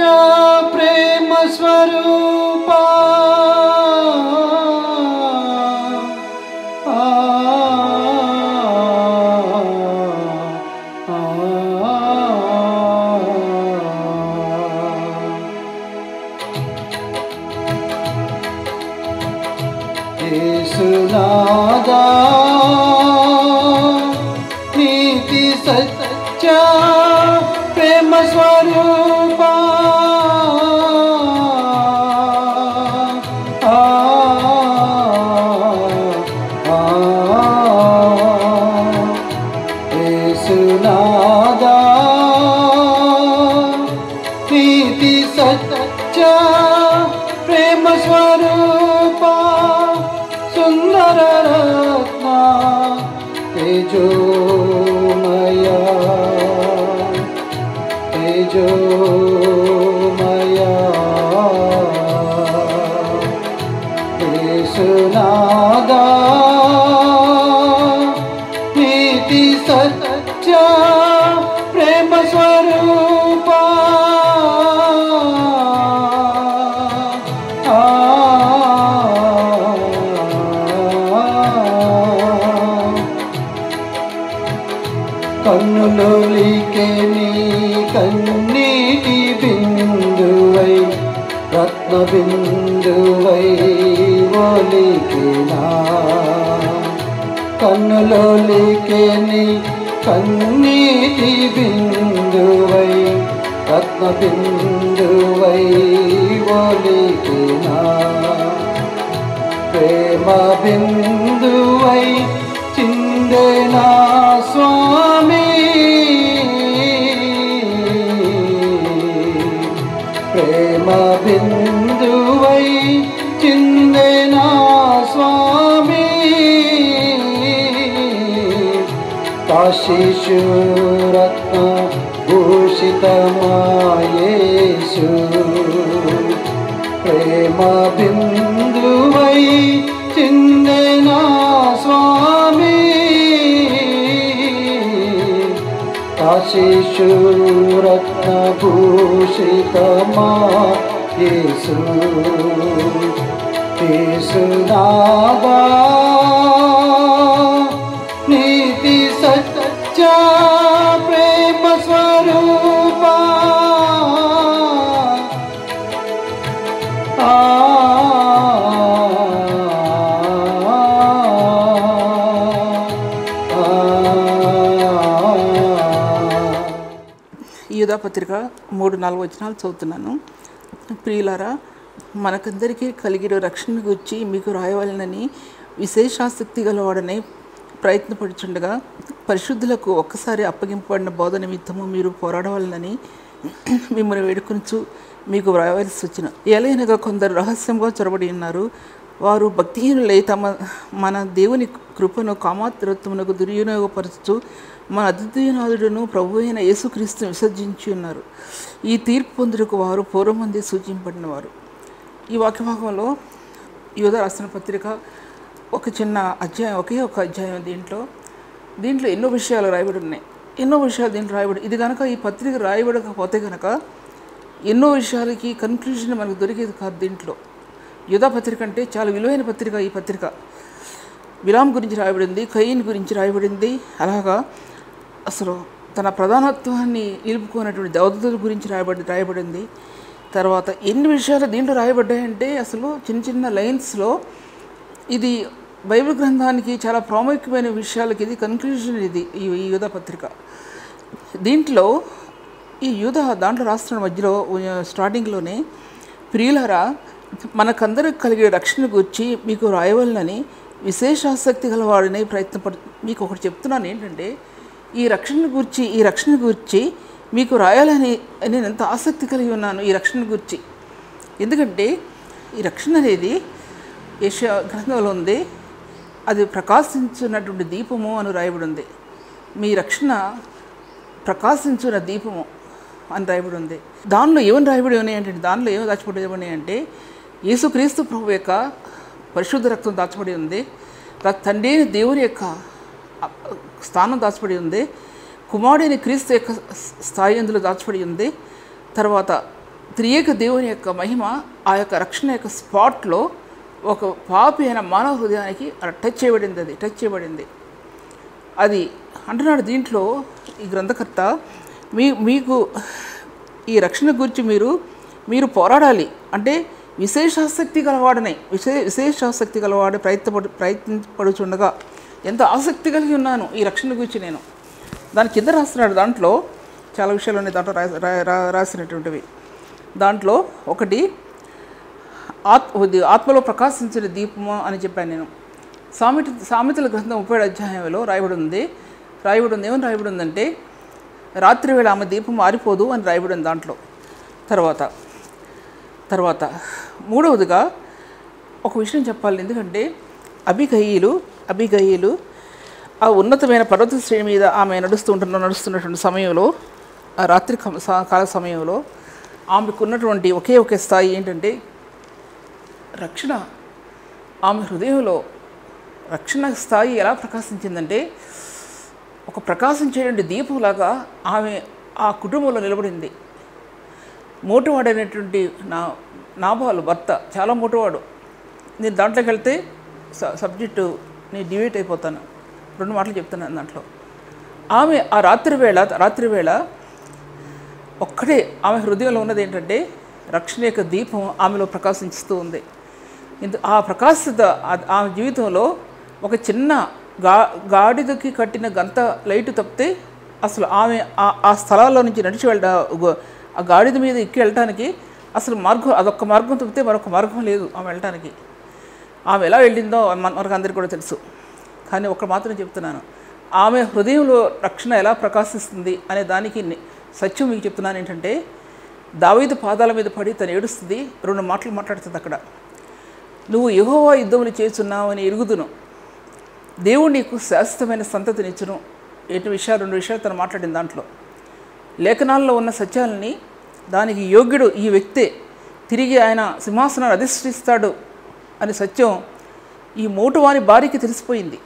ప్రేమ స్వరూప యేసునాదా నీతి సత్య ప్రేమ స్వరూప ఆ, ఆ, యేసునాదా నీతి సత్య ప్రేమ స్వరూప సుందర రత్న తేజోమయ తేజోమయ యేసునాదా నీతి సత్య ప్రేమ స్వరూప ఆ, కన్నులోలికే నీ కన్నీటి బిందువై రత్న బిందువై ఒలికినా కన్నులోలికే నీ కన్నీటి బిందువై రత్న బిందువై ఒలికినా ప్రేమ బిందువై చిందేనా స్వామి ప్రేమ బిందువై చిందేనా స్వామి కాశీశూరత్న భూషితమాయేషు ప్రేమ బిందువై చిందేనా స్వామి కాశీశూరత్న భూషితమా యేసు యేసునాదా నీతి సత్య ప్రేమ స్వరూప ఆ ఈ యుధా పత్రిక మూడు నాలుగు వచనాలు చదువుతున్నాను ప్రియులారా మనకందరికీ కలిగిన రక్షణ గురించి మీకు రాయవాలనని విశేషాసక్తి గలవాడని ప్రయత్నపడుచుండగా పరిశుద్ధులకు ఒక్కసారి అప్పగింపబడిన బోధ నిమిత్తము మీరు పోరాడవాలనని మిమ్మల్ని వేడుకొనుచు మీకు వ్రాయవలసి వచ్చిన ఏలైనగా కొందరు రహస్యంగా చొరబడి ఉన్నారు వారు భక్తిహీనులై తమ మన దేవుని కృపను కామాత్రత్వమునకు దుర్వినియోగపరచు మన అద్వితీయనాథుడును ప్రభు అయిన యేసుక్రీస్తును విసర్జించి ఉన్నారు ఈ తీర్పు పొందుటకు వారు పూర్వమంది సూచింపబడిన వారు ఈ వాక్యభాగంలో యోధ రాసిన పత్రిక ఒక చిన్న అధ్యాయం ఒకే ఒక అధ్యాయం దీంట్లో దీంట్లో ఎన్నో విషయాలు రాయబడి ఉన్నాయి ఎన్నో విషయాలు దీంట్లో రాయబడి ఇది కనుక ఈ పత్రిక రాయబడకపోతే కనుక ఎన్నో విషయాలకి కన్క్లూజన్ మనకు దొరికేది కాదు దీంట్లో యుధా పత్రిక అంటే చాలా విలువైన పత్రిక ఈ పత్రిక విలాం గురించి రాయబడింది కయీన్ గురించి రాయబడింది అలాగా అసలు తన ప్రధానత్వాన్ని నిలుపుకున్నటువంటి దేవతల గురించి రాయబడి రాయబడింది తర్వాత ఎన్ని విషయాలు దీంట్లో రాయబడ్డాయంటే అసలు చిన్న చిన్న లైన్స్లో ఇది బైబిల్ గ్రంథానికి చాలా ప్రాముఖ్యమైన విషయాలకి ఇది కన్క్లూజన్ ఇది ఈ ఈ యూధ పత్రిక దీంట్లో ఈ యూధ దాంట్లో రాస్తున్న మధ్యలో ఉ- స్టార్టింగ్లోనే ప్రియులరా మనకందరికి కలిగే రక్షణ గురించి మీకు రాయవలనని విశేష ఆసక్తి గలవాడని ప్రయత్నపడు మీకు ఒకటి చెప్తున్నాను ఏంటంటే ఈ రక్షణ గురించి ఈ రక్షణ గురించి మీకు రాయాలని నేను ఎంత ఆసక్తి కలిగి ఉన్నాను ఈ రక్షణ గురించి ఎందుకంటే ఈ రక్షణ అనేది యశ గ్రంథంలో ఉంది అది ప్రకాశించున్నటువంటి దీపము అని రాయబడి ఉంది మీ రక్షణ ప్రకాశించున్న దీపము అని రాయబడి ఉంది దానిలో ఏమని రాయబడి ఉన్నాయి అంటే దానిలో ఏమి దాచిపడి ఉన్నాయి అంటే యేసుక్రీస్తు ప్రభు యొక్క పరిశుద్ధ రక్తం దాచబడి ఉంది త- తండ్రి అయిన దేవుని యొక్క అ- స్థానం దాచబడి ఉంది కుమారుడైన క్రీస్తు యొక్క స్థాయి అందులో దాచబడి ఉంది తర్వాత త్రియేక దేవుని యొక్క మహిమ ఆ యొక్క రక్షణ యొక్క స్పాట్లో ఒక పాపి అయిన మానవ హృదయానికి టచ్ చేయబడింది అది టచ్ చేయబడింది అది అంటున్నాడు దీంట్లో ఈ గ్రంథకర్త మీ మీకు ఈ రక్షణ గురించి మీరు మీరు పోరాడాలి అంటే విశేషాసక్తి గలవాడనే విశే విశేషాసక్తి గలవాడే ప్రయత్నపడు ప్రయత్నపడుచుండగా ఎంత ఆసక్తి కలిగి ఉన్నాను ఈ రక్షణ గురించి నేను దాని కింద రాస్తున్నాడు దాంట్లో చాలా విషయాలు ఉన్నాయి దాంట్లో రా- రా- రా- రాసినటువంటివి దాంట్లో ఒకటి ఆత్ ఇది ఆత్మలో ప్రకాశించిన దీపము అని చెప్పాను నేను సామెత సామెతల గ్రంథం ముప్పై అధ్యాయంలో రాయబడి ఉంది రాయబడి ఉంది ఏమని రాయబడి ఉందంటే రాత్రి వేళ ఆమె దీపం ఆరిపోదు అని రాయబడి ఉంది దాంట్లో తర్వాత తర్వాత మూడవదిగా ఒక విషయం చెప్పాలి ఎందుకంటే అభిగయ్యులు అభిగయ్యులు ఆ ఉన్నతమైన పర్వత శ్రేణి మీద ఆమె నడుస్తూ ఉంటున్న నడుస్తున్నటువంటి సమయంలో ఆ రాత్రి కమ- సా- కాల సమయంలో ఆమెకు ఉన్నటువంటి ఒకే ఒకే స్థాయి ఏంటంటే రక్షణ ఆమె హృదయంలో రక్షణ స్థాయి ఎలా ప్రకాశించిందంటే ఒక ప్రకాశించేటువంటి దీపంలాగా ఆమె ఆ కుటుంబంలో నిలబడింది మోటువాడైనటువంటి నా నాబాలు భర్త చాలా మోటువాడు నేను దాంట్లోకి వెళ్తే స- సబ్జెక్టు నేను డివేట్ అయిపోతాను రెండు మాటలు చెప్తున్నాను దాంట్లో ఆమె ఆ రాత్రి వేళ రాత్రి వేళ ఒక్కటే ఆమె హృదయంలో ఉన్నది ఏంటంటే రక్షణ యొక్క దీపం ఆమెలో ప్రకాశిస్తూ ఉంది ఇంత ఆ ప్రకాశిత ఆ- ఆమె జీవితంలో ఒక చిన్న గా గాడిదకి కట్టిన గంత లైట్ తప్పితే అసలు ఆమె ఆ- ఆ స్థలాల్లో నుంచి నడిచి వెళ్ళ గో- ఆ గాడిద మీద ఎక్కి వెళ్ళటానికి అసలు మార్గం అదొక్క మార్గం తప్పితే మరొక మార్గం లేదు ఆమె వెళ్ళటానికి ఆమె ఎలా వెళ్ళిందో మన- మనకు అందరికీ కూడా తెలుసు కానీ ఒక్క మాత్రం చెప్తున్నాను ఆమె హృదయంలో రక్షణ ఎలా ప్రకాశిస్తుంది అనే దానికి ని- సత్యం మీకు చెప్తున్నాను ఏంటంటే దావీదు పాదాల మీద పడి తను ఏడుస్తుంది రెండు మాటలు మాట్లాడుతుంది అక్కడ నువ్వు యెహోవా యుద్ధములు చేస్తున్నావు అని ఎరుగుదును దేవుడు నీకు శాశ్వతమైన సంతతినిచ్చును ఎటు విషయాలు రెండు విషయాలు తను మాట్లాడిన దాంట్లో లేఖనాల్లో ఉన్న సత్యాలని దానికి యోగ్యుడు ఈ వ్యక్తే తిరిగి ఆయన సింహాసనాన్ని అధిష్ఠిస్తాడు అని సత్యం ఈ మోటువాని భార్యకి తెలిసిపోయింది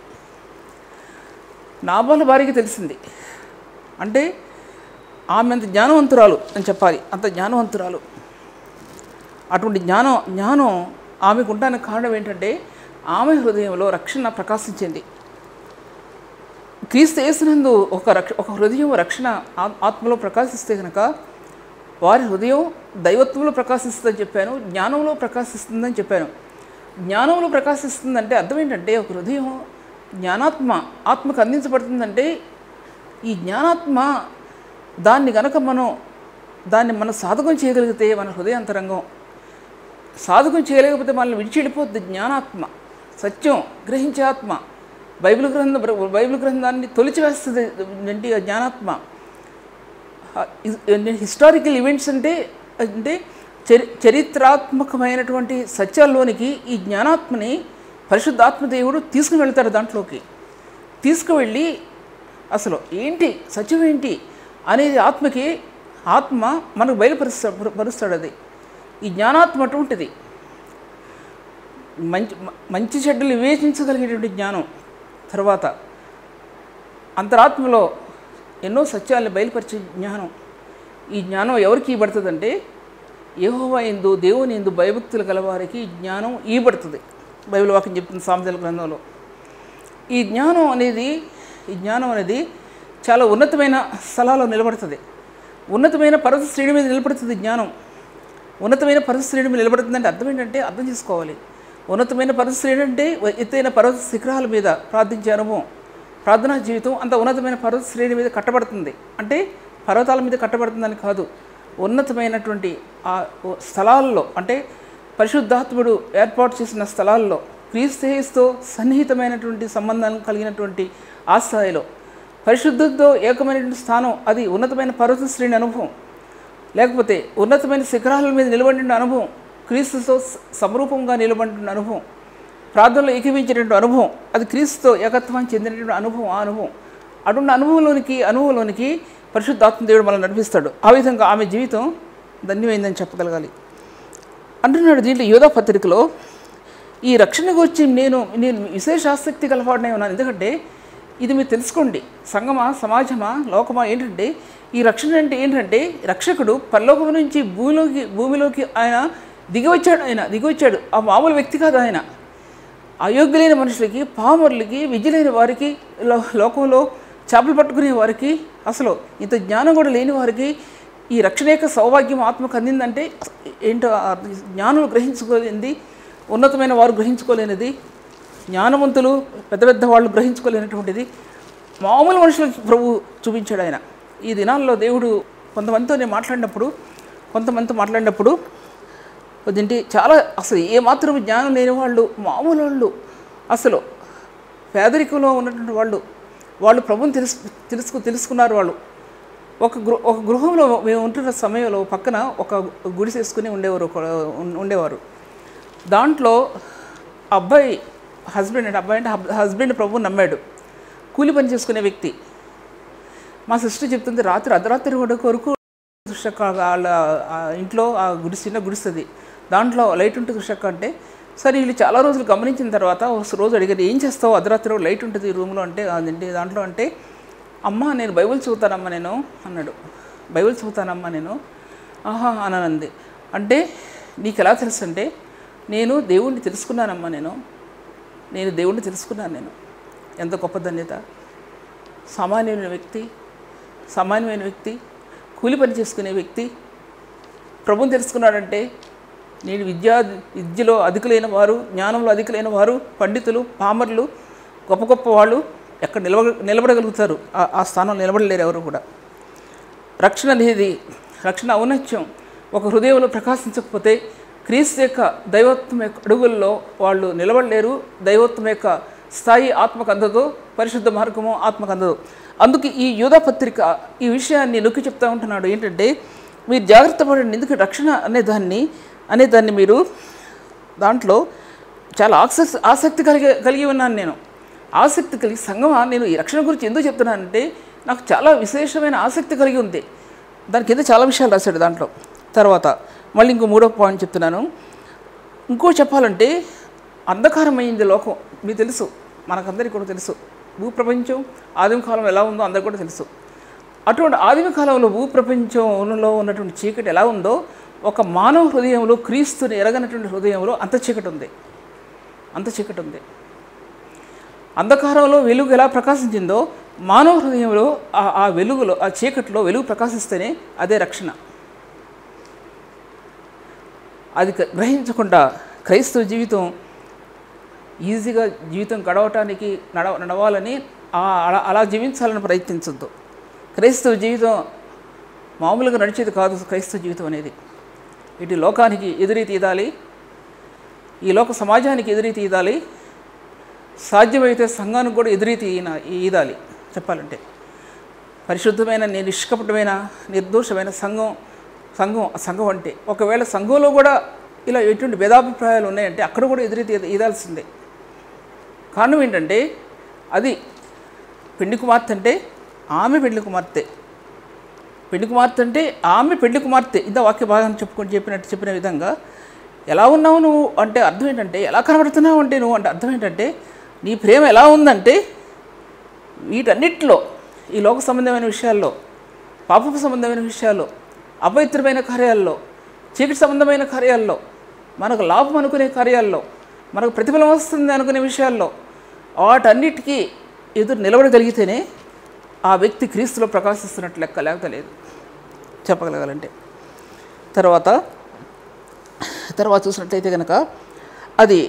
నాబాల భార్యకి తెలిసింది అంటే ఆమె అంత జ్ఞానవంతురాలు అని చెప్పాలి అంత జ్ఞానవంతురాలు అటువంటి జ్ఞానం జ్ఞానం ఆమెకు ఉండడానికి కారణం ఏంటంటే ఆమె హృదయంలో రక్షణ ప్రకాశించింది క్రీస్తు యేసునందు ఒక రక్ష ఒక హృదయం రక్షణ ఆ- ఆత్మలో ప్రకాశిస్తే కనుక వారి హృదయం దైవత్వంలో ప్రకాశిస్తుందని చెప్పాను జ్ఞానంలో ప్రకాశిస్తుందని చెప్పాను జ్ఞానంలో ప్రకాశిస్తుందంటే అర్థం ఏంటంటే ఒక హృదయం జ్ఞానాత్మ ఆత్మకు అందించబడుతుందంటే ఈ జ్ఞానాత్మ దాన్ని గనక మనం దాన్ని మనం సాధకం చేయగలిగితే మన హృదయాంతరంగం సాధకం చేయలేకపోతే మనల్ని విడిచి వెళ్ళిపోద్ది జ్ఞానాత్మ సత్యం గ్రహించే ఆత్మ బైబిల్ గ్రంథం బైబిల్ గ్రంథాన్ని తొలిచివేస్తుంది ఏంటి ఆ జ్ఞానాత్మ హిస్టారికల్ ఈవెంట్స్ అంటే అంటే చరి చరిత్రాత్మకమైనటువంటి సత్యాల్లోనికి ఈ జ్ఞానాత్మని పరిశుద్ధాత్మ దేవుడు తీసుకుని వెళ్తాడు దాంట్లోకి తీసుకువెళ్ళి అసలు ఏంటి సత్యం ఏంటి అనేది ఆత్మకి ఆత్మ మనకు బయలుపరుస్తా పరుస్తాడు అది ఈ జ్ఞానాత్మ అటువంటిది మంచి మంచి చెడ్డలు వివేచించగలిగేటువంటి జ్ఞానం తర్వాత అంతరాత్మలో ఎన్నో సత్యాలను బయలుపరిచే జ్ఞానం ఈ జ్ఞానం ఎవరికి ఇవ్వబడుతుందంటే యెహోవా ఎందు దేవుని ఎందు భయభక్తులు గలవారికి ఈ జ్ఞానం ఇవ్వబడుతుంది బైబిల్ వాక్యం చెప్తుంది సామెతల గ్రంథంలో ఈ జ్ఞానం అనేది ఈ జ్ఞానం అనేది చాలా ఉన్నతమైన స్థలాల్లో నిలబడుతుంది ఉన్నతమైన పర్వత శ్రేణి మీద నిలబడుతుంది జ్ఞానం ఉన్నతమైన పర్వత శ్రేణి మీద నిలబడుతుందంటే అర్థం ఏంటంటే అర్థం చేసుకోవాలి ఉన్నతమైన పర్వత శ్రేణి అంటే ఎత్తైన పర్వత శిఖరాల మీద ప్రార్థించే అనుభవం ప్రార్థనా జీవితం అంత ఉన్నతమైన పర్వత శ్రేణి మీద కట్టబడుతుంది అంటే పర్వతాల మీద కట్టబడుతుందని కాదు ఉన్నతమైనటువంటి ఆ స్థలాల్లో అంటే పరిశుద్ధాత్ముడు ఏర్పాటు చేసిన స్థలాల్లో క్రీస్తుతో సన్నిహితమైనటువంటి సంబంధాలను కలిగినటువంటి ఆ స్థాయిలో పరిశుద్ధంతో ఏకమైనటువంటి స్థానం అది ఉన్నతమైన పర్వత శ్రేణి అనుభవం లేకపోతే ఉన్నతమైన శిఖరాల మీద నిలబడిన అనుభవం క్రీస్తుతో స- సమరూపంగా నిలబడిన అనుభవం ప్రార్థనలో ఏకీవించినటువంటి అనుభవం అది క్రీస్తుతో ఏకత్వాన్ని చెందినటువంటి అనుభవం ఆ అనుభవం అటువంటి అనుభవంలోనికి అనుభవంలోనికి పరిశుద్ధాత్మ దేవుడు మనల్ని నడిపిస్తాడు ఆ విధంగా ఆమె జీవితం ధన్యమైందని చెప్పగలగాలి అంటున్నాడు దీంట్లో యోధా పత్రికలో ఈ రక్షణ గురించి నేను నేను విశేష ఆసక్తి కలవాడినే ఉన్నాను ఎందుకంటే ఇది మీరు తెలుసుకోండి సంగమా సమాజమా లోకమా ఏంటంటే ఈ రక్షణ అంటే ఏంటంటే రక్షకుడు పరలోకం నుంచి భూమిలోకి భూమిలోకి ఆయన దిగివచ్చాడు ఆయన దిగివచ్చాడు ఆ మామూలు వ్యక్తి కాదు ఆయన అయోగ్యులైన మనుషులకి పామరులకి విద్యలేని వారికి లో- లోకంలో చేపలు పట్టుకునే వారికి అసలు ఇంత జ్ఞానం కూడా లేని వారికి ఈ రక్షణ యొక్క సౌభాగ్యం ఆత్మకు అందిందంటే ఏంటో ఆ జ్ఞానులు గ్రహించుకోలేనిది ఉన్నతమైన వారు గ్రహించుకోలేనిది జ్ఞానవంతులు పెద్ద పెద్ద వాళ్ళు గ్రహించుకోలేనటువంటిది మామూలు మనుషులకు ప్రభు చూపించాడు ఆయన ఈ దినాల్లో దేవుడు కొంతమందితో నేను మాట్లాడినప్పుడు కొంతమందితో మాట్లాడినప్పుడు అదేంటి చాలా అసలు ఏమాత్రం జ్ఞానం లేని వాళ్ళు మామూలు వాళ్ళు అసలు పేదరికంలో ఉన్నటువంటి వాళ్ళు వాళ్ళు ప్రభుని తెలుసు తెలుసుకు తెలుసుకున్నారు వాళ్ళు ఒక గృహ ఒక గృహంలో మేము ఉంటున్న సమయంలో పక్కన ఒక గుడి చేసుకుని ఉండేవారు ఒక ఉండేవారు దాంట్లో అబ్బాయి హస్బెండ్ అంటే అబ్బాయి అంటే హస్బెండ్ ప్రభు నమ్మాడు కూలి పని చేసుకునే వ్యక్తి మా సిస్టర్ చెప్తుంది రాత్రి అర్ధరాత్రి కూడా కొరకు కృష్ణక్క వాళ్ళ ఆ ఇంట్లో ఆ గుడి చిన్న గుడిస్తుంది దాంట్లో లైట్ ఉంటుంది కృష్ణక్క అంటే సరే వీళ్ళు చాలా రోజులు గమనించిన తర్వాత ఒక రోజు అడిగారు ఏం చేస్తావు అర్ధరాత్రి లైట్ ఉంటుంది ఈ రూమ్లో అంటే అదేంటి దాంట్లో అంటే అమ్మ నేను బైబిల్ చదువుతానమ్మా నేను అన్నాడు బైబిల్ చదువుతానమ్మా నేను ఆహా అని అంది అంటే నీకు ఎలా తెలుసు అంటే నేను దేవుణ్ణి తెలుసుకున్నానమ్మా నేను నేను దేవుణ్ణి తెలుసుకున్నాను నేను ఎంత గొప్ప ధన్యత సామాన్యమైన వ్యక్తి సామాన్యమైన వ్యక్తి కూలి పని చేసుకునే వ్యక్తి ప్రభుని తెలుసుకున్నాడంటే నేను విద్యా విద్యలో అధికులైన వారు జ్ఞానంలో అధికులైన వారు పండితులు పామర్లు గొప్ప గొప్ప వాళ్ళు ఎక్కడ నిలవ నిలబడగలుగుతారు ఆ- ఆ స్థానంలో నిలబడలేరు ఎవరు కూడా రక్షణ అనేది రక్షణ ఔన్నత్యం ఒక హృదయంలో ప్రకాశించకపోతే క్రీస్తు యొక్క దైవత్వం యొక్క అడుగుల్లో వాళ్ళు నిలబడలేరు దైవత్వం యొక్క స్థాయి ఆత్మకు అందదు పరిశుద్ధ మార్గము ఆత్మకు అందదు అందుకే ఈ యూదా పత్రిక ఈ విషయాన్ని నొక్కి చెప్తా ఉంటున్నాడు ఏంటంటే మీరు జాగ్రత్త పడండి ఎందుకు రక్షణ అనే దాన్ని అనే దాన్ని మీరు దాంట్లో చాలా ఆసక్తి ఆసక్తి కలిగి కలిగి ఉన్నాను నేను ఆసక్తి కలిగి సంగమా నేను ఈ రక్షణ గురించి ఎందుకు చెప్తున్నానంటే నాకు చాలా విశేషమైన ఆసక్తి కలిగి ఉంది దాని కింద చాలా విషయాలు రాశాడు దాంట్లో తర్వాత మళ్ళీ ఇంకో మూడో పాయింట్ చెప్తున్నాను ఇంకో చెప్పాలంటే అంధకారమైంది లోకం మీకు తెలుసు మనకందరికీ కూడా తెలుసు భూప్రపంచం ఆదిమ కాలం ఎలా ఉందో అందరికీ కూడా తెలుసు అటువంటి ఆదిమ కాలంలో భూప్రపంచంలో ఉన్నటువంటి చీకటి ఎలా ఉందో ఒక మానవ హృదయంలో క్రీస్తుని ఎరగనటువంటి హృదయంలో అంత చీకటి ఉంది అంత చీకటి ఉంది అంధకారంలో వెలుగు ఎలా ప్రకాశించిందో మానవ హృదయంలో ఆ ఆ వెలుగులో ఆ చీకటిలో వెలుగు ప్రకాశిస్తేనే అదే రక్షణ అది గ- గ్రహించకుండా క్రైస్తవ జీవితం ఈజీగా జీవితం గడవటానికి నడవ నడవాలని ఆ- అలా అలా జీవించాలని ప్రయత్నించొద్దు క్రైస్తవ జీవితం మామూలుగా నడిచేది కాదు క్రైస్తవ జీవితం అనేది ఇటు లోకానికి ఎదురీ తీదాలి ఈ లోక సమాజానికి ఎదురీ తీదాలి సాధ్యమైతే సంఘానికి కూడా ఎదురీ తీయన ఈదాలి చెప్పాలంటే పరిశుద్ధమైన ని- నిష్కపటమైన నిర్దోషమైన సంఘం సంఘం సంఘం అంటే ఒకవేళ సంఘంలో కూడా ఇలా ఎటువంటి భేదాభిప్రాయాలు ఉన్నాయంటే అక్కడ కూడా ఎదురు ఈదాల్సిందే కారణం ఏంటంటే అది పెళ్లి కుమార్తె అంటే ఆమె పెళ్లి కుమార్తె పెళ్లి కుమార్తె అంటే ఆమె పెళ్లి కుమార్తె ఇంత వాక్య భాగం చెప్పుకొని చెప్పినట్టు చెప్పిన విధంగా ఎలా ఉన్నావు నువ్వు అంటే అర్థం ఏంటంటే ఎలా కనబడుతున్నావు అంటే నువ్వు అంటే అర్థం ఏంటంటే నీ ప్రేమ ఎలా ఉందంటే వీటన్నిటిలో ఈ లోక సంబంధమైన విషయాల్లో పాపపు సంబంధమైన విషయాల్లో అపవిత్రమైన కార్యాల్లో చీకటి సంబంధమైన కార్యాల్లో మనకు లాభం అనుకునే కార్యాల్లో మనకు ప్రతిఫలం వస్తుంది అనుకునే విషయాల్లో వాటన్నిటికీ ఎదురు నిలబడగలిగితేనే ఆ వ్యక్తి క్రీస్తులో ప్రకాశిస్తున్నట్లు లెక్క లేకపోతే లేదు చెప్పగలగాలంటే తర్వాత తర్వాత చూసినట్లయితే కనుక అది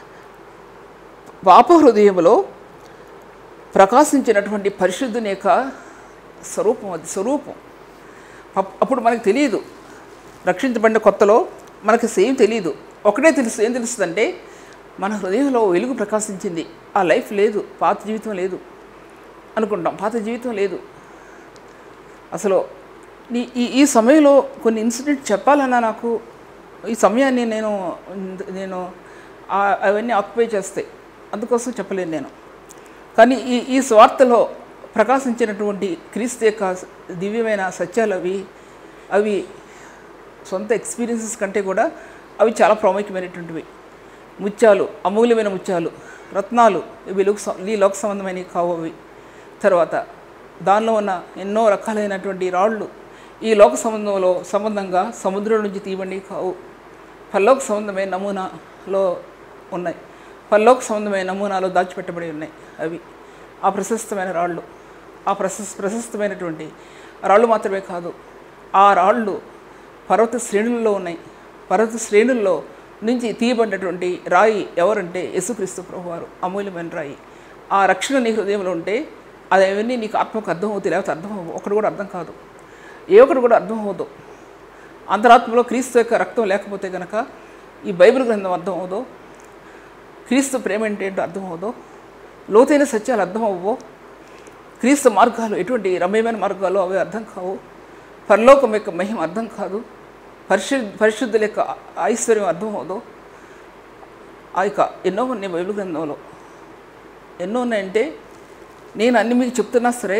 పాప హృదయంలో ప్రకాశించినటువంటి పరిశుద్ధుని యొక్క స్వరూపం అది స్వరూపం అప్- అప్పుడు మనకు తెలియదు రక్షించబడిన కొత్తలో మనకి సేమ్ తెలియదు ఒకటే తెలుసు ఏం తెలుస్తుందంటే మన హృదయంలో వెలుగు ప్రకాశించింది ఆ లైఫ్ లేదు పాత జీవితం లేదు అనుకుంటాం పాత జీవితం లేదు అసలు నీ ఈ ఈ సమయంలో కొన్ని ఇన్సిడెంట్ చెప్పాలన్నా నాకు ఈ సమయాన్ని నేను నేను ఆ- అవన్నీ ఆక్యుపై చేస్తాయి అందుకోసం చెప్పలేను నేను కానీ ఈ ఈ స్వార్థలో ప్రకాశించినటువంటి క్రీస్తు యొక్క దివ్యమైన సత్యాలు అవి అవి సొంత ఎక్స్పీరియన్సెస్ కంటే కూడా అవి చాలా ప్రాముఖ్యమైనటువంటివి ముత్యాలు అమూల్యమైన ముత్యాలు రత్నాలు ఇవి లోక సం- ఈ లోక సంబంధమైనవి కావు అవి తర్వాత దానిలో ఉన్న ఎన్నో రకాలైనటువంటి రాళ్ళు ఈ లోక సంబంధంలో సంబంధంగా సముద్రం నుంచి తీయబడి కావు పల్లోక సంబంధమైన నమూనాలో ఉన్నాయి పల్లోక సంబంధమైన నమూనాలో దాచిపెట్టబడి ఉన్నాయి అవి ఆ ప్రశస్తమైన రాళ్ళు ఆ ప్రశస్ ప్రశస్తమైనటువంటి రాళ్ళు మాత్రమే కాదు ఆ రాళ్ళు పర్వత శ్రేణుల్లో ఉన్నాయి పర్వత శ్రేణుల్లో నుంచి తీయబడినటువంటి రాయి ఎవరంటే యేసుక్రీస్తు ప్రభువారు అమూల్యమైన రాయి ఆ రక్షణ నీ హృదయంలో ఉంటే అది అవన్నీ నీకు ఆత్మకు అర్థం అవుతాయి లేకపోతే అర్థం అవ్వవు ఒకటి కూడా అర్థం కాదు ఏ ఒకటి కూడా అర్థం అవ్వదు అంతరాత్మలో క్రీస్తు యొక్క రక్తం లేకపోతే కనుక ఈ బైబిల్ గ్రంథం అర్థం అవ్వదు క్రీస్తు ప్రేమ అంటే ఏంటో అర్థం అవ్వదు లోతైన సత్యాలు అర్థం అవ్వవు క్రీస్తు మార్గాలు ఎటువంటి రమ్యమైన మార్గాలు అవి అర్థం కావు పరలోకం యొక్క మహిమ అర్థం కాదు పరిశు పరిశుద్ధుల యొక్క ఐశ్వర్యం అర్థం అవ్వదు ఆ యొక్క ఎన్నో ఉన్నాయి బైబిల్ గ్రంథంలో ఎన్నో ఉన్నాయంటే నేను అన్ని మీకు చెప్తున్నా సరే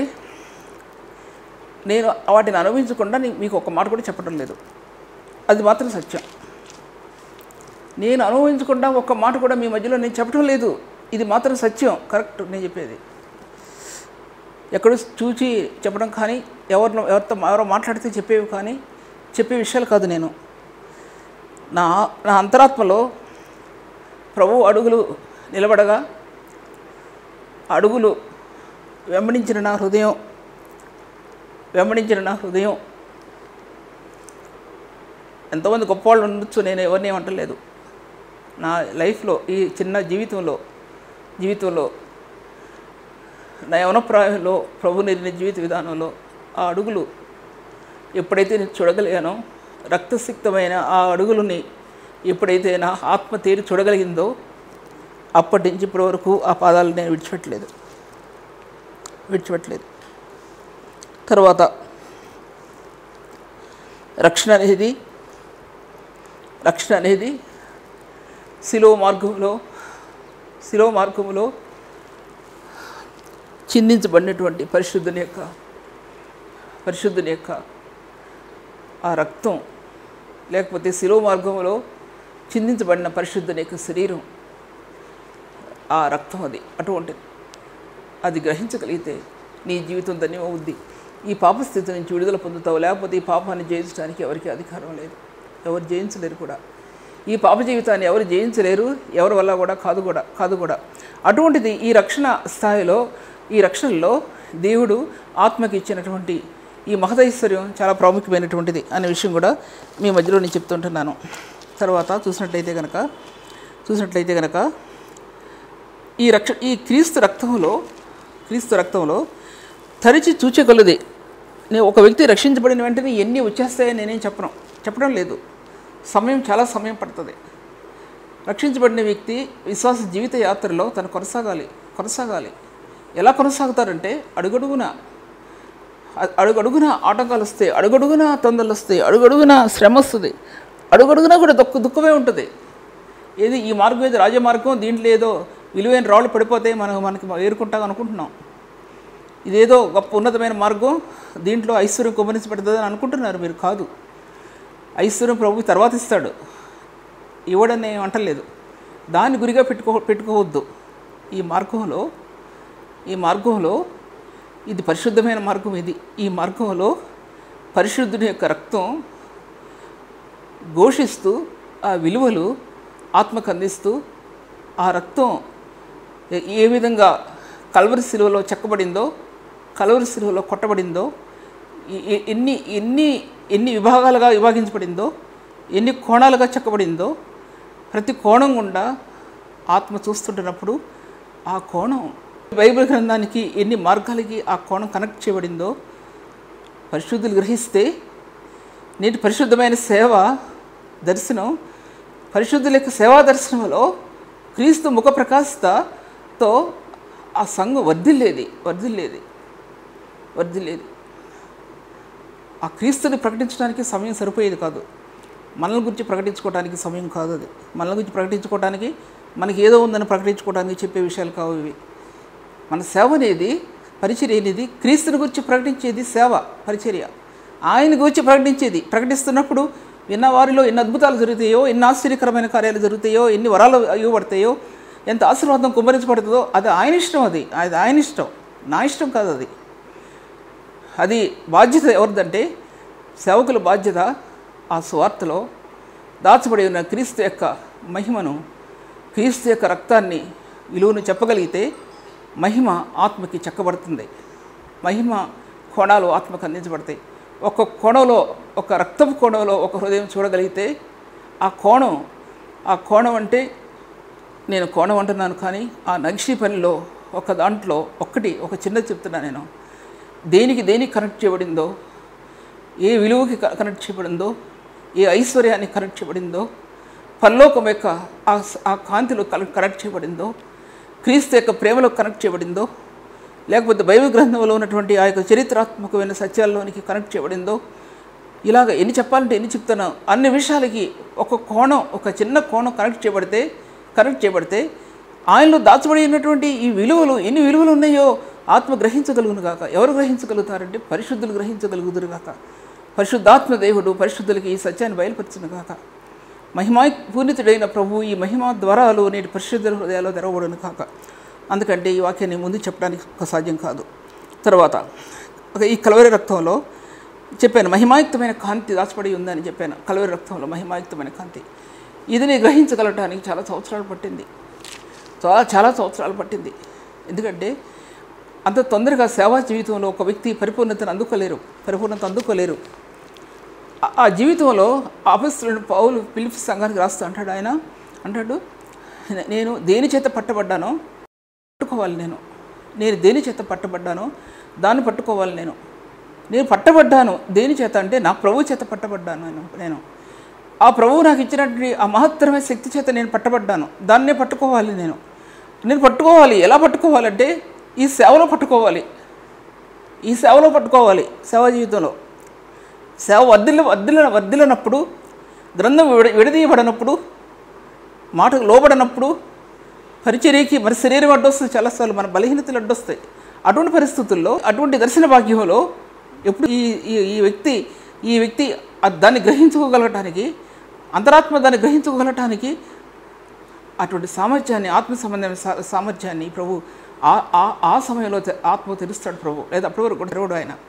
నేను వాటిని అనుభవించకుండా నీ- మీకు ఒక మాట కూడా చెప్పడం లేదు అది మాత్రం సత్యం నేను అనుభవించకుండా ఒక్క మాట కూడా మీ మధ్యలో నేను చెప్పడం లేదు ఇది మాత్రం సత్యం కరెక్ట్ నేను చెప్పేది ఎక్కడో చూచి చెప్పడం కానీ ఎవరినో ఎవరితో ఎవరో మాట్లాడితే చెప్పేవి కానీ చెప్పే విషయాలు కాదు నేను నా నా అంతరాత్మలో ప్రభు అడుగులు నిలబడగా అడుగులు వెంబడించిన నా హృదయం వెంబడించిన నా హృదయం ఎంతోమంది గొప్పవాళ్ళు ఉండొచ్చు నేను ఎవరిని ఏమంటలేదు నా లైఫ్లో ఈ చిన్న జీవితంలో జీవితంలో నా యవనప్రాయంలో ప్రభు నిర్ణ జీవిత విధానంలో ఆ అడుగులు ఎప్పుడైతే నేను చూడగలిగానో రక్తసిక్తమైన ఆ అడుగులని ఎప్పుడైతే నా ఆత్మ తేరి చూడగలిగిందో అప్పటి నుంచి ఇప్పటి వరకు ఆ పాదాలు నేను విడిచిపెట్టలేదు విడిచిపెట్టలేదు తర్వాత రక్షణ అనేది రక్షణ అనేది శిలో మార్గంలో శిలో మార్గంలో చిందించబడినటువంటి పరిశుద్ధుని యొక్క పరిశుద్ధుని యొక్క ఆ రక్తం లేకపోతే శిలో మార్గంలో చిందించబడిన పరిశుద్ధుని యొక్క శరీరం ఆ రక్తం అది అటువంటిది అది గ్రహించగలిగితే నీ జీవితం ధన్యమవుద్ది ఈ పాప స్థితి నుంచి విడుదల పొందుతావు లేకపోతే ఈ పాపాన్ని జయించడానికి ఎవరికి అధికారం లేదు ఎవరు జయించలేరు కూడా ఈ పాప జీవితాన్ని ఎవరు జయించలేరు ఎవరి వల్ల కూడా కాదు కూడా కాదు కూడా అటువంటిది ఈ రక్షణ స్థాయిలో ఈ రక్షణలో దేవుడు ఆత్మకి ఇచ్చినటువంటి ఈ మహదైశ్వర్యం చాలా ప్రాముఖ్యమైనటువంటిది అనే విషయం కూడా మీ మధ్యలో నేను చెప్తుంటున్నాను తర్వాత చూసినట్లయితే కనుక చూసినట్లయితే కనుక ఈ రక్ష ఈ క్రీస్తు రక్తంలో క్రీస్తు రక్తంలో తరిచి చూచగలది నేను ఒక వ్యక్తి రక్షించబడిన వెంటనే ఎన్ని వచ్చేస్తాయని నేనేం చెప్పను చెప్పడం లేదు సమయం చాలా సమయం పడుతుంది రక్షించబడిన వ్యక్తి విశ్వాస జీవిత యాత్రలో తను కొనసాగాలి కొనసాగాలి ఎలా కొనసాగుతారంటే అడుగడుగున అ- అడుగడుగున ఆటంకాలు వస్తాయి అడుగడుగున తొందరలు వస్తాయి అడుగడుగున శ్రమ వస్తుంది అడుగడుగున కూడా దుఃఖ దుఃఖమే ఉంటుంది ఏది ఈ మార్గం ఏది రాజమార్గం దీంట్లో ఏదో విలువైన రాళ్ళు పడిపోతే మనం మనకి ఏరుకుంటాం అనుకుంటున్నాం ఇదేదో గొప్ప ఉన్నతమైన మార్గం దీంట్లో ఐశ్వర్యం కుమరించబడుతుంది అని అనుకుంటున్నారు మీరు కాదు ఐశ్వర్యం ప్రభు తర్వాత ఇస్తాడు ఇవ్వడని నేను అంటలేదు దాన్ని గురిగా పెట్టుకో పెట్టుకోవద్దు ఈ మార్గంలో ఈ మార్గంలో ఇది పరిశుద్ధమైన మార్గం ఇది ఈ మార్గంలో పరిశుద్ధుని యొక్క రక్తం ఘోషిస్తూ ఆ విలువలు ఆత్మకు అందిస్తూ ఆ రక్తం ఏ- ఏ విధంగా కల్వరి శిలువలో చెక్కబడిందో కల్వరి శిలువలో కొట్టబడిందో ఎ- ఎ- ఎన్ని ఎన్ని ఎన్ని విభాగాలుగా విభాగించబడిందో ఎన్ని కోణాలుగా చెక్కబడిందో ప్రతి కోణం గుండా ఆత్మ చూస్తుంటున్నప్పుడు ఆ కోణం బైబిల్ గ్రంథానికి ఎన్ని మార్గాలకి ఆ కోణం కనెక్ట్ చేయబడిందో పరిశుద్ధులు గ్రహిస్తే నేటి పరిశుద్ధమైన సేవ దర్శనం పరిశుద్ధుల యొక్క సేవా దర్శనంలో క్రీస్తు ముఖ ప్రకాశతతో ఆ సంఘం వర్ధిల్లేది వర్ధిల్లేది వర్ధిల్లేది ఆ క్రీస్తుని ప్రకటించడానికి సమయం సరిపోయేది కాదు మనల్ని గురించి ప్రకటించుకోవడానికి సమయం కాదు అది మనల్ని గురించి ప్రకటించుకోవడానికి మనకి ఏదో ఉందని ప్రకటించుకోవడానికి చెప్పే విషయాలు కావు ఇవి మన సేవ అనేది పరిచర్య అనేది క్రీస్తుని గురించి ప్రకటించేది సేవ పరిచర్య ఆయన గురించి ప్రకటించేది ప్రకటిస్తున్నప్పుడు ఎన్న వారిలో ఎన్ని అద్భుతాలు జరుగుతాయో ఎన్ని ఆశ్చర్యకరమైన కార్యాలు జరుగుతాయో ఎన్ని వరాలు ఇవ్వబడతాయో ఎంత ఆశీర్వాదం కుమ్మరించబడుతుందో అది ఆయన ఇష్టం అది అది ఆయన ఇష్టం నా ఇష్టం కాదు అది అది బాధ్యత ఎవరిదంటే సేవకుల బాధ్యత ఆ సువార్తలో దాచబడి ఉన్న క్రీస్తు యొక్క మహిమను క్రీస్తు యొక్క రక్తాన్ని విలువను చెప్పగలిగితే మహిమ ఆత్మకి చెక్కబడుతుంది మహిమ కోణాలు ఆత్మకు అందించబడతాయి ఒక కోణంలో ఒక రక్తపు కోణంలో ఒక హృదయం చూడగలిగితే ఆ కోణం ఆ కోణం అంటే నేను కోణం అంటున్నాను కానీ ఆ నక్షి పనిలో ఒక దాంట్లో ఒక్కటి ఒక చిన్నది చెప్తున్నా నేను దేనికి దేనికి కనెక్ట్ చేయబడిందో ఏ విలువకి క- కనెక్ట్ చేయబడిందో ఏ ఐశ్వర్యానికి కనెక్ట్ చేయబడిందో పరలోకం యొక్క ఆ స- ఆ కాంతిలో కల- కనెక్ట్ చేయబడిందో క్రీస్తు యొక్క ప్రేమలో కనెక్ట్ చేయబడిందో లేకపోతే బైబిల్ గ్రంథంలో ఉన్నటువంటి ఆ యొక్క చరిత్రాత్మకమైన సత్యాల్లోనికి కనెక్ట్ చేయబడిందో ఇలాగ ఎన్ని చెప్పాలంటే ఎన్ని చెప్తాను అన్ని విషయాలకి ఒక కోణం ఒక చిన్న కోణం కనెక్ట్ చేయబడితే కనెక్ట్ చేయబడితే ఆయనలో దాచబడి ఉన్నటువంటి ఈ విలువలు ఎన్ని విలువలు ఉన్నాయో ఆత్మ గ్రహించగలుగును గాక ఎవరు గ్రహించగలుగుతారంటే పరిశుద్ధులు గ్రహించగలుగుదురు గాక పరిశుద్ధాత్మ దేవుడు పరిశుద్ధులకి ఈ సత్యాన్ని బయలుపరచును గాక మహిమా పూర్ణితుడైన ప్రభు ఈ మహిమా ద్వారాలు నేటి పరిశుద్ధుల హృదయాల్లో తెరవబడును కాక అందుకంటే ఈ వాక్యాన్ని ముందు చెప్పడానికి ఒక సాధ్యం కాదు తర్వాత ఒక ఈ కలవరి రక్తంలో చెప్పాను మహిమాయుక్తమైన కాంతి దాచబడి ఉందని చెప్పాను కలవరి రక్తంలో మహిమాయుక్తమైన కాంతి ఇది నేను గ్రహించగలటానికి చాలా సంవత్సరాలు పట్టింది చాలా చాలా సంవత్సరాలు పట్టింది ఎందుకంటే అంత తొందరగా సేవా జీవితంలో ఒక వ్యక్తి పరిపూర్ణతను అందుకోలేరు పరిపూర్ణత అందుకోలేరు ఆ- ఆ జీవితంలో ఆఫీసులను పౌలు పిలిపి సంఘానికి రాస్తూ అంటాడు ఆయన అంటాడు "నే- నేను దేని చేత పట్టబడ్డానో పట్టుకోవాలి నేను నేను దేని చేత పట్టబడ్డానో దాన్ని పట్టుకోవాలి నేను నేను పట్టబడ్డాను దేని చేత అంటే నా ప్రభు చేత పట్టబడ్డాను నేను నేను ఆ ప్రభువు నాకు ఇచ్చినటువంటి ఆ మహత్తరమైన శక్తి చేత నేను పట్టబడ్డాను దాన్నే పట్టుకోవాలి నేను నేను పట్టుకోవాలి ఎలా పట్టుకోవాలంటే ఈ సేవలో పట్టుకోవాలి ఈ సేవలో పట్టుకోవాలి సేవా జీవితంలో సేవ వర్ధిల్ల వర్ధిల్ల వర్ధిల్లనప్పుడు గ్రంథం విడ విడదీయబడినప్పుడు మాటకు లోబడినప్పుడు పరిచర్యకి మరి శరీరం అడ్డొస్తుంది చాలాసార్లు మన బలహీనతలు అడ్డొస్తాయి అటువంటి పరిస్థితుల్లో అటువంటి దర్శన భాగ్యంలో ఎప్పుడు ఈ ఈ ఈ వ్యక్తి ఈ వ్యక్తి ఆ దాన్ని గ్రహించుకోగలగటానికి అంతరాత్మ దాన్ని గ్రహించుకోగలగటానికి అటువంటి సామర్థ్యాన్ని ఆత్మ సంబంధమైన సా- సామర్థ్యాన్ని ప్రభు ఆ ఆ- ఆ సమయంలో తె- ఆత్మ తెలుస్తాడు ప్రభు లేదా అప్పటి వరకు కూడా తెరవడు ఆయన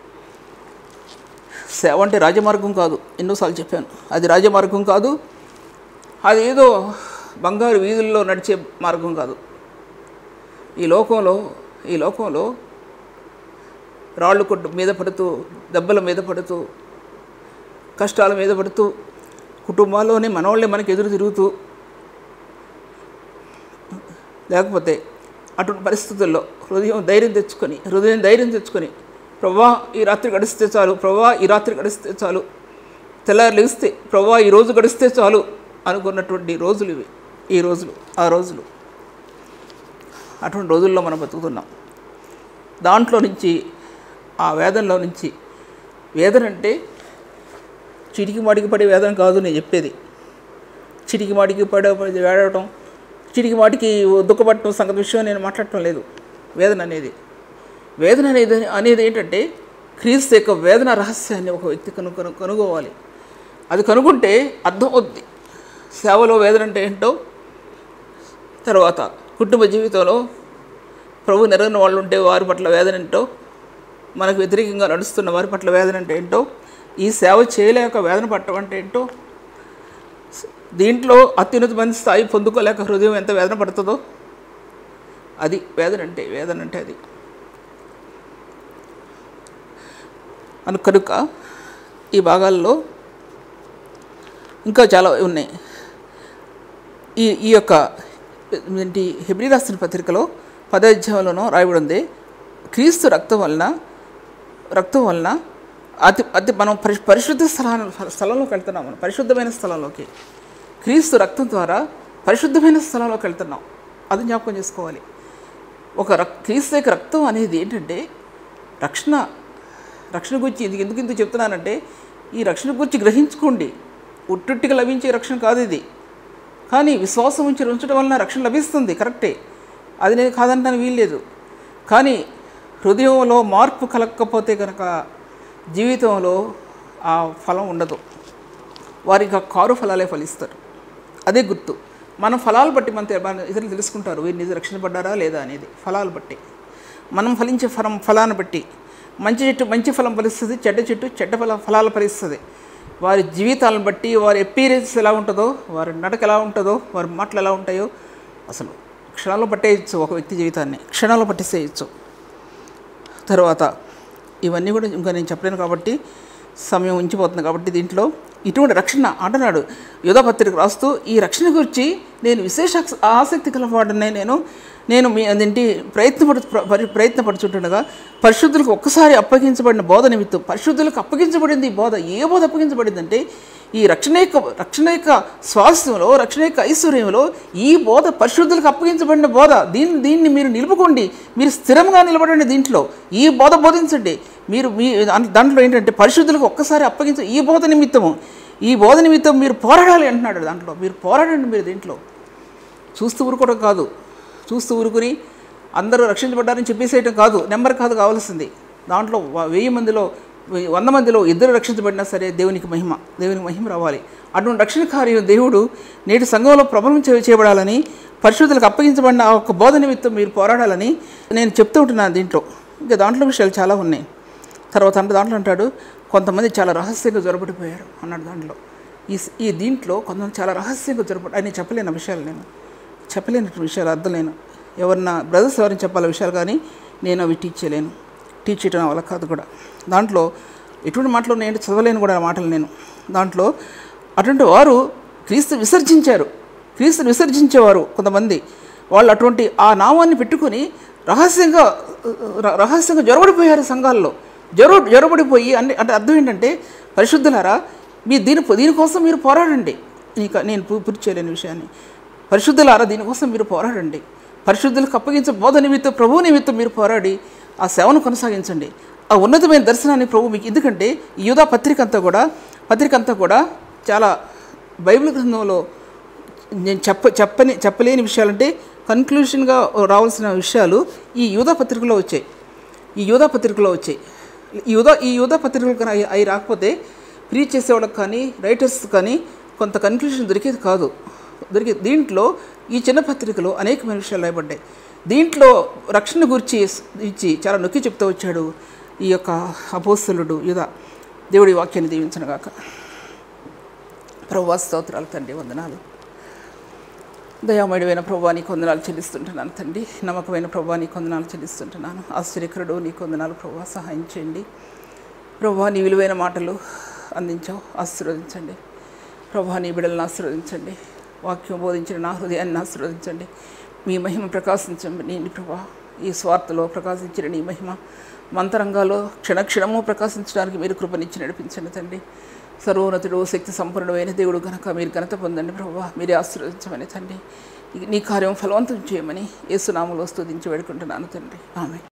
సేవ అంటే రాజమార్గం కాదు ఎన్నోసార్లు చెప్పాను అది రాజమార్గం కాదు అది ఏదో బంగారు వీధుల్లో నడిచే మార్గం కాదు ఈ లోకంలో ఈ లోకంలో రాళ్ళు కొట్టు మీద పడుతూ దెబ్బల మీద పడుతూ కష్టాల మీద పడుతూ కుటుంబాల్లోనే మనవాళ్ళే మనకి ఎదురు తిరుగుతూ లేకపోతే అటువంటి పరిస్థితుల్లో హృదయం ధైర్యం తెచ్చుకొని హృదయం ధైర్యం తెచ్చుకొని ప్రభా ఈ రాత్రి గడిస్తే చాలు ప్రభా ఈ రాత్రి గడిస్తే చాలు తెల్లారి లేస్తే ప్రభా ఈ రోజు గడిస్తే చాలు అనుకున్నటువంటి రోజులు ఇవి ఈ రోజులు ఆ రోజులు అటువంటి రోజుల్లో మనం బతుకుతున్నాం దాంట్లో నుంచి ఆ వేదనలో నుంచి వేదన అంటే చిటికి మాటికి పడే వేదన కాదు నేను చెప్పేది చిటికి మాటికి పడే పడే వేడటం చిటికి మాటికి దుఃఖపడటం సంగతి విషయం నేను మాట్లాడటం లేదు వేదన అనేది వేదన అనేది అనేది ఏంటంటే క్రీస్తు యొక్క వేదన రహస్యాన్ని ఒక వ్యక్తి కను కను కనుగోవాలి అది కనుగొంటే అర్థం అవుద్ది సేవలో వేదన అంటే ఏంటో తర్వాత కుటుంబ జీవితంలో ప్రభు నెరగిన వాళ్ళు ఉంటే వారి పట్ల వేదన ఏంటో మనకు వ్యతిరేకంగా నడుస్తున్న వారి పట్ల వేదన అంటే ఏంటో ఈ సేవ చేయలేక వేదన పట్టడం అంటే ఏంటో దీంట్లో అత్యున్నతమైన స్థాయి పొందుకోలేక హృదయం ఎంత వేదన పడుతుందో అది వేదన అంటే వేదన అంటే అది అను కనుక ఈ భాగాల్లో ఇంకా చాలా ఉన్నాయి ఈ ఈ యొక్క ఏంటి హెబ్రి రాసిన పత్రికలో పదాధ్యాయంలోనూ రాయబడి ఉంది క్రీస్తు రక్తం వలన రక్తం వలన అతి అతి మనం పరి పరిశుద్ధ స్థలాన్ని స్థలంలోకి వెళ్తున్నాం మనం పరిశుద్ధమైన స్థలంలోకి క్రీస్తు రక్తం ద్వారా పరిశుద్ధమైన స్థలంలోకి వెళ్తున్నాం అది జ్ఞాపకం చేసుకోవాలి ఒక రక్ క్రీస్తు యొక్క రక్తం అనేది ఏంటంటే రక్షణ రక్షణ గురించి ఎందుకు ఎందుకు ఎందుకు చెప్తున్నానంటే ఈ రక్షణ గురించి గ్రహించుకోండి ఉట్టుట్టిగా లభించే రక్షణ కాదు ఇది కానీ విశ్వాసం ఉంచి ఉంచడం వలన రక్షణ లభిస్తుంది కరెక్టే అది నేను కాదంటాను వీల్లేదు కానీ హృదయంలో మార్పు కలగకపోతే కనుక జీవితంలో ఆ ఫలం ఉండదు వారికి ఆ కారు ఫలాలే ఫలిస్తారు అదే గుర్తు మనం ఫలాలు బట్టి మన తె- మన ఇతరులు తెలుసుకుంటారు వీరు నిజ రక్షణ పడ్డారా లేదా అనేది ఫలాలు బట్టి మనం ఫలించే ఫలం ఫలాన్ని బట్టి మంచి చెట్టు మంచి ఫలం ఫలిస్తుంది చెడ్డ చెట్టు చెడ్డ ఫల ఫలాలు ఫలిస్తుంది వారి జీవితాలను బట్టి వారి ఎపీరియన్స్ ఎలా ఉంటుందో వారి నడక ఎలా ఉంటుందో వారి మాటలు ఎలా ఉంటాయో అసలు క్షణాల్లో పట్టేయచ్చు ఒక వ్యక్తి జీవితాన్ని క్షణాల్లో పట్టేసేయచ్చు తర్వాత ఇవన్నీ కూడా ఇంకా నేను చెప్పలేను కాబట్టి సమయం ఉంచిపోతుంది కాబట్టి దీంట్లో ఇటువంటి రక్షణ అంటున్నాడు యోధపత్రిక రాస్తూ ఈ రక్షణ గురించి నేను విశేష ఆసక్తి కలవాడనే నేను నేను మీ అదేంటి ప్రయత్నపడు పరి- ప్రయత్నపడుచుంటుండగా పరిశుద్ధులకు ఒక్కసారి అప్పగించబడిన బోధ నిమిత్తం పరిశుద్ధులకు అప్పగించబడింది ఈ బోధ ఏ బోధ అప్పగించబడిందంటే ఈ రక్షణ యొక్క రక్షణ యొక్క స్వాస్థ్యంలో రక్షణ యొక్క ఐశ్వర్యంలో ఈ బోధ పరిశుద్ధులకు అప్పగించబడిన బోధ దీన్ని దీన్ని మీరు నిలుపుకోండి మీరు స్థిరంగా నిలబడండి దీంట్లో ఈ బోధ బోధించండి మీరు మీ దాంట్లో- దాంట్లో ఏంటంటే పరిశుద్ధులకు ఒక్కసారి అప్పగించ ఈ బోధ నిమిత్తము ఈ బోధ నిమిత్తం మీరు పోరాడాలి అంటున్నాడు దాంట్లో మీరు పోరాడండి మీరు దీంట్లో చూస్తూ ఊరుకోవడం కాదు చూస్తూ ఊరుకుని అందరూ రక్షించబడ్డారని చెప్పేసేయటం కాదు నెంబర్ కాదు కావాల్సింది దాంట్లో వ- వెయ్యి మందిలో వెయ్యి- వంద మందిలో ఇద్దరు రక్షించబడినా సరే దేవునికి మహిమ దేవునికి మహిమ రావాలి అటువంటి రక్షణ కార్యం దేవుడు నేటి సంఘంలో ప్రబలం చే- చేయబడాలని పరిశుద్ధులకు అప్పగించబడిన ఆ ఒక్క బోధ నిమిత్తం మీరు పోరాడాలని నేను చెప్తూ ఉంటున్నాను దీంట్లో ఇంకా దాంట్లో విషయాలు చాలా ఉన్నాయి తర్వాత అంటే దాంట్లో అంటాడు కొంతమంది చాలా రహస్యంగా జ్వరపడిపోయారు అన్నాడు దాంట్లో ఈ స- ఈ దీంట్లో కొంతమంది చాలా రహస్యంగా జ్వరపడి అని చెప్పలేని ఆ విషయాలు నేను చెప్పలేని విషయాలు అర్థలేను ఎవరన్నా బ్రదర్స్ ఎవరైనా చెప్పాలి విషయాలు కానీ నేను అవి టీచ్ చేయలేను టీచ్ చేయడం నా వల్ల కాదు కూడా దాంట్లో ఎటువంటి మాటలు నేను చదవలేను కూడా ఆ మాటలు నేను దాంట్లో అటువంటి వారు క్రీస్తు విసర్జించారు క్రీస్తుని విసర్జించేవారు కొంతమంది వాళ్ళు అటువంటి ఆ నామాన్ని పెట్టుకొని రహస్యంగా ర- రహస్యంగా జ్వరబడిపోయారు సంఘాల్లో జ్వర జ్వరబడిపోయి అన్ని అంటే అర్థం ఏంటంటే పరిశుద్ధులారా మీ దీని దీనికోసం మీరు పోరాడండి నీకు నేను పూ- పూర్తి చేయలేని విషయాన్ని పరిశుద్ధులారా దీనికోసం మీరు పోరాడండి పరిశుద్ధులకు అప్పగించే బోధ నిమిత్తం ప్రభు నిమిత్తం మీరు పోరాడి ఆ సేవను కొనసాగించండి ఆ ఉన్నతమైన దర్శనాన్ని ప్రభు మీకు ఎందుకంటే ఈ యూదా పత్రిక అంతా కూడా పత్రిక అంతా కూడా చాలా బైబిల్ గ్రంథంలో నేను చెప్ప చెప్పని చెప్పలేని విషయాలంటే కన్క్లూషన్గా రావాల్సిన విషయాలు ఈ యూదా పత్రికలో వచ్చాయి ఈ యూదా పత్రికలో వచ్చాయి ఈ యూదా ఈ యూదా పత్రికలు కానీ అవి- అవి రాకపోతే ప్రీచ్ చేసేవాళ్ళకి కానీ రైటర్స్ కానీ కొంత కన్క్లూషన్ దొరికేది కాదు దొరికే దీంట్లో ఈ చిన్న పత్రికలో అనేకమైన విషయాలు రాయబడ్డాయి దీంట్లో రక్షణ గురించి ఇచ్చి చాలా నొక్కి చెప్తూ వచ్చాడు ఈ యొక్క అపోస్తలుడు యూదా దేవుడి వాక్యాన్ని దీవించనుగాక ప్రభు స్తోత్రాలు తండ్రి వందనాలు దయామయుడైన ప్రభా నీ కొందనాలు చెల్లిస్తుంటున్నాను తండ్రి నమ్మకమైన ప్రభా నీ కొందనాలు చెల్లిస్తుంటున్నాను ఆశ్చర్యకరుడు నీ కొందనాలు ప్రభా సహాయం చేయండి ప్రభా నీ విలువైన మాటలు అందించావు ఆశీర్వదించండి ప్రభా నీ బిడ్డలను ఆశీర్వదించండి వాక్యం బోధించిన నా హృదయాన్ని ఆశీర్వదించండి మీ మహిమ ప్రకాశించండి నీ ప్రభా ఈ స్వార్థలో ప్రకాశించిన నీ మహిమ మంతరంగాలో క్షణక్షణము ప్రకాశించడానికి మీరు కృపనిచ్చి నడిపించండి తండ్రి సర్వోన్నతుడు శక్తి సంపన్నుడైన దేవుడు కనుక మీరు ఘనత పొందండి ప్రభావ మీరే ఆశీర్వదించమని తండ్రి నీ కార్యం ఫలవంతం చేయమని యేసునామలో స్తుతించి వేడుకుంటున్నాను తండ్రి ఆమె